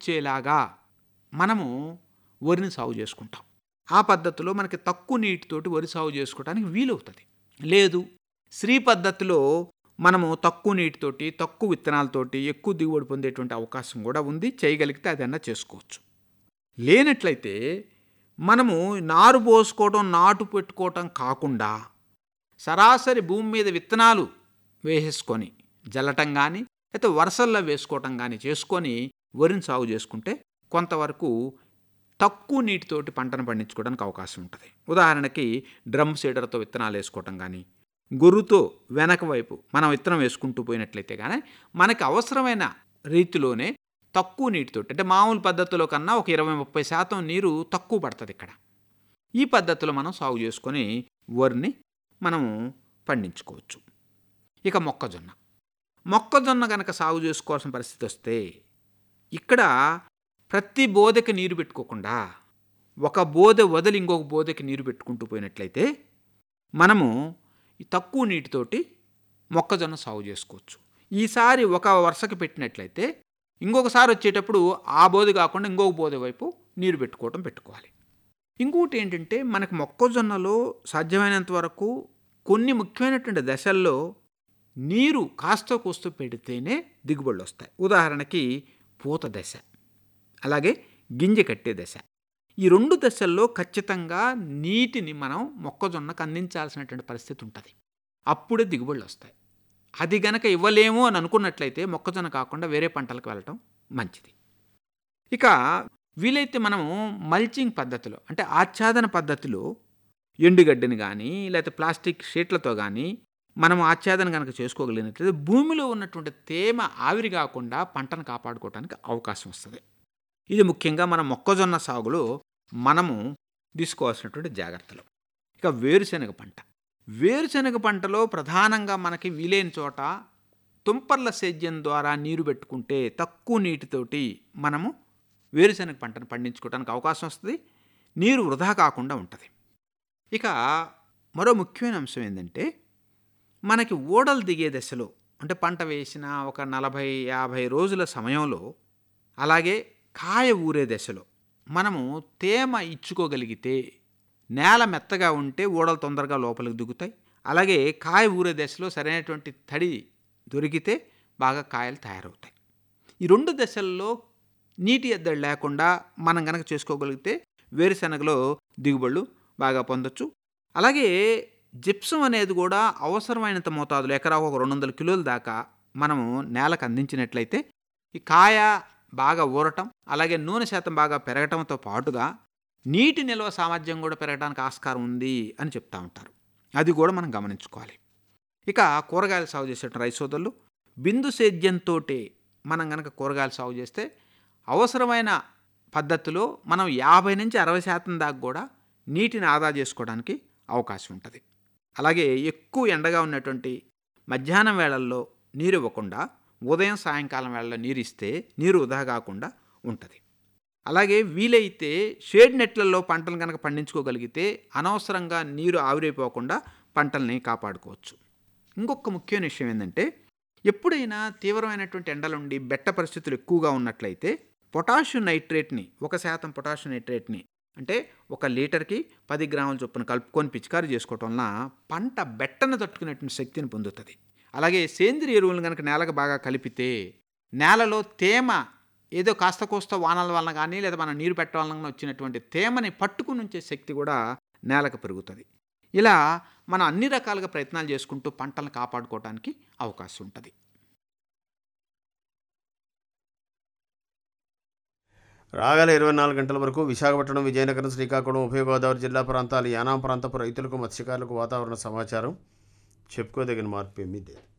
వచ్చేలాగా మనము వరిని సాగు చేసుకుంటాం ఆ పద్ధతిలో మనకి తక్కువ నీటితోటి వరి సాగు చేసుకోవడానికి వీలవుతుంది లేదు శ్రీ పద్ధతిలో మనము తక్కువ నీటితోటి తక్కువ విత్తనాలతోటి ఎక్కువ దిగుబడి పొందేటువంటి అవకాశం కూడా ఉంది చేయగలిగితే అదన్నా చేసుకోవచ్చు లేనట్లయితే మనము నారు పోసుకోవడం నాటు పెట్టుకోవటం కాకుండా సరాసరి భూమి మీద విత్తనాలు వేసేసుకొని జల్లటం కానీ లేకపోతే వరుసల్లో వేసుకోవటం కానీ చేసుకొని వరిని సాగు చేసుకుంటే కొంతవరకు తక్కువ నీటితోటి పంటను పండించుకోవడానికి అవకాశం ఉంటుంది ఉదాహరణకి డ్రమ్ సీడర్తో విత్తనాలు వేసుకోవటం కానీ గొర్రుతో వెనక వైపు మనం విత్తనం వేసుకుంటూ పోయినట్లయితే కానీ మనకి అవసరమైన రీతిలోనే తక్కువ నీటితోటి అంటే మామూలు పద్ధతిలో కన్నా ఒక ఇరవై ముప్పై శాతం నీరు తక్కువ పడుతుంది ఇక్కడ ఈ పద్ధతిలో మనం సాగు చేసుకొని వరిని మనము పండించుకోవచ్చు ఇక మొక్కజొన్న మొక్కజొన్న కనుక సాగు చేసుకోవాల్సిన పరిస్థితి వస్తే ఇక్కడ ప్రతి బోదెకి నీరు పెట్టుకోకుండా ఒక బోదె వదిలి ఇంకొక బోదెకి నీరు పెట్టుకుంటూ పోయినట్లయితే మనము ఈ తక్కువ నీటితోటి మొక్కజొన్న సాగు చేసుకోవచ్చు ఈసారి ఒక వరుసకి పెట్టినట్లయితే ఇంకొకసారి వచ్చేటప్పుడు ఆ బోధి కాకుండా ఇంకొక బోధి వైపు నీరు పెట్టుకోవటం పెట్టుకోవాలి ఇంకొకటి ఏంటంటే మనకు మొక్కజొన్నలో సాధ్యమైనంత వరకు కొన్ని ముఖ్యమైనటువంటి దశల్లో నీరు కాస్త కూస్తూ పెడితేనే దిగుబడులు వస్తాయి ఉదాహరణకి పూత దశ అలాగే గింజ కట్టే దశ ఈ రెండు దశల్లో ఖచ్చితంగా నీటిని మనం మొక్కజొన్నకు అందించాల్సినటువంటి పరిస్థితి ఉంటుంది అప్పుడే దిగుబడులు వస్తాయి అది గనక ఇవ్వలేము అని అనుకున్నట్లయితే మొక్కజొన్న కాకుండా వేరే పంటలకు వెళ్ళటం మంచిది ఇక వీలైతే మనము మల్చింగ్ పద్ధతిలో అంటే ఆచ్ఛాదన పద్ధతిలో ఎండుగడ్డిని కానీ లేకపోతే ప్లాస్టిక్ షీట్లతో కానీ మనం ఆచ్ఛాదన కనుక చేసుకోగలిగినట్లయితే భూమిలో ఉన్నటువంటి తేమ ఆవిరి కాకుండా పంటను కాపాడుకోవడానికి అవకాశం వస్తుంది ఇది ముఖ్యంగా మన మొక్కజొన్న సాగులో మనము తీసుకోవాల్సినటువంటి జాగ్రత్తలు ఇక వేరుశనగ పంట వేరుశనగ పంటలో ప్రధానంగా మనకి వీలైన చోట తుంపర్ల సేద్యం ద్వారా నీరు పెట్టుకుంటే తక్కువ నీటితోటి మనము వేరుశనగ పంటను పండించుకోవడానికి అవకాశం వస్తుంది నీరు వృధా కాకుండా ఉంటుంది ఇక మరో ముఖ్యమైన అంశం ఏంటంటే మనకి ఓడలు దిగే దశలో అంటే పంట వేసిన ఒక నలభై యాభై రోజుల సమయంలో అలాగే కాయ ఊరే దశలో మనము తేమ ఇచ్చుకోగలిగితే నేల మెత్తగా ఉంటే ఊడలు తొందరగా లోపలికి దిగుతాయి అలాగే కాయ ఊరే దశలో సరైనటువంటి తడి దొరికితే బాగా కాయలు తయారవుతాయి ఈ రెండు దశల్లో నీటి ఎద్దడి లేకుండా మనం కనుక చేసుకోగలిగితే వేరుశనగలో దిగుబడులు బాగా పొందొచ్చు అలాగే జిప్సం అనేది కూడా అవసరమైనంత మోతాదులో ఎకరా ఒక రెండు వందల కిలోల దాకా మనము నేలకు అందించినట్లయితే ఈ కాయ బాగా ఊరటం అలాగే నూనె శాతం బాగా పెరగటంతో పాటుగా నీటి నిల్వ సామర్థ్యం కూడా పెరగడానికి ఆస్కారం ఉంది అని చెప్తా ఉంటారు అది కూడా మనం గమనించుకోవాలి ఇక కూరగాయలు సాగు చేసేట రైతు సోదరులు బిందు సేద్యంతో మనం కనుక కూరగాయలు సాగు చేస్తే అవసరమైన పద్ధతిలో మనం యాభై నుంచి అరవై శాతం దాకా కూడా నీటిని ఆదా చేసుకోవడానికి అవకాశం ఉంటుంది అలాగే ఎక్కువ ఎండగా ఉన్నటువంటి మధ్యాహ్నం వేళల్లో నీరు ఇవ్వకుండా ఉదయం సాయంకాలం వేళల్లో నీరు ఇస్తే నీరు వృధా కాకుండా ఉంటుంది అలాగే వీలైతే షేడ్ నెట్లలో పంటలు కనుక పండించుకోగలిగితే అనవసరంగా నీరు ఆవిరైపోకుండా పంటల్ని కాపాడుకోవచ్చు ఇంకొక ముఖ్యమైన విషయం ఏంటంటే ఎప్పుడైనా తీవ్రమైనటువంటి ఎండలుండి బెట్ట పరిస్థితులు ఎక్కువగా ఉన్నట్లయితే పొటాషియం నైట్రేట్ని ఒక శాతం పొటాషియం నైట్రేట్ని అంటే ఒక లీటర్కి పది గ్రాముల చొప్పున కలుపుకొని పిచికారీ చేసుకోవటం వలన పంట బెట్టను తట్టుకునేటువంటి శక్తిని పొందుతుంది అలాగే సేంద్రియ ఎరువులను కనుక నేలకు బాగా కలిపితే నేలలో తేమ ఏదో కాస్త కోస్త వానల వలన కానీ లేదా మనం నీరు పెట్టడం వలన వచ్చినటువంటి తేమని పట్టుకుని ఉంచే శక్తి కూడా నేలకు పెరుగుతుంది ఇలా మనం అన్ని రకాలుగా ప్రయత్నాలు చేసుకుంటూ పంటలను కాపాడుకోవడానికి అవకాశం ఉంటుంది రాగల ఇరవై నాలుగు గంటల వరకు విశాఖపట్నం విజయనగరం శ్రీకాకుళం ఉభయ గోదావరి జిల్లా ప్రాంతాలు యానాం ప్రాంతపు రైతులకు మత్స్యకారులకు వాతావరణ సమాచారం చెప్పుకోదగిన మార్పు ఏమీ లేదు